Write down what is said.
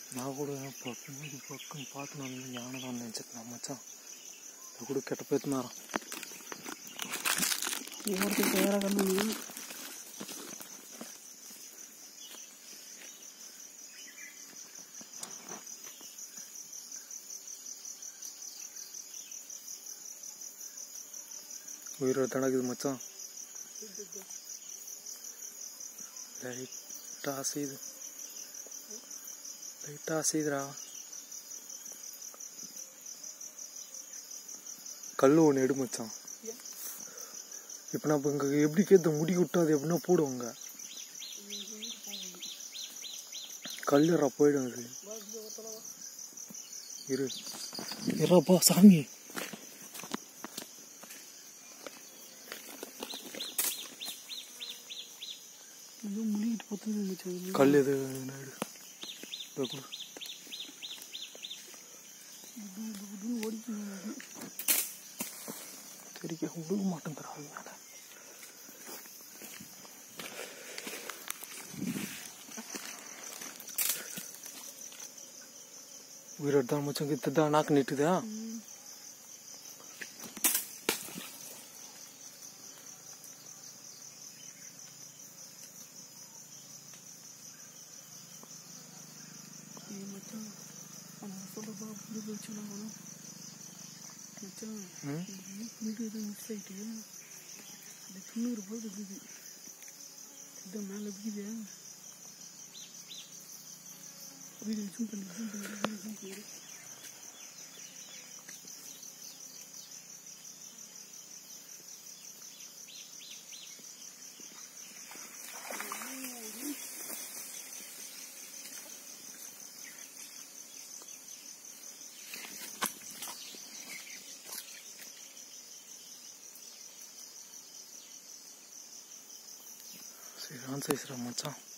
நான் கூட பக்கம் இது பக்கம் பார்த்து நான் ஞானம் தான் நினச்சிருக்கேன் மச்சான் இது கூட கெட்ட போய்த்துனாரான் ఎవరికి తయారగా உயிரோட தடக்குது மச்சான் லைட்டாக அசையுது லைட்டாக அசையுதுடா கல் ஒன்று எடு மச்சான் இப்போ நான் இப்போ இங்கே எப்படி கேத்த முடி விட்டா அது எப்படின்னா போடுவாங்க கல்லுறா போயிடும் அது இரு இருப்பா சாமி ఏదో మునిగిட்டு పోతుంది మచ్చా கல் எது நாடு இதோ கொடு. ఓడిపోయింది தெரிக்க விடுக்க மாட்டேங்கிறா மேலே உயிரோட தான் மச்சம் கிட்ட தான் நாக்கு நிட்டுதா மச்சான் அவன் சொல்றப்பா புது போச்சு நான் மச்சான் ம் முடி எதுவும் மிஸ் ஆயிட்டு அது தொண்ணூறு போது இருக்குது இதான் மேலே இருக்குது வீடு ஜூம் பண்ணி ஜூம் பண்ணி ஜூம் பண்ணி சரி ஆன்சைஸ்ரா மச்சான்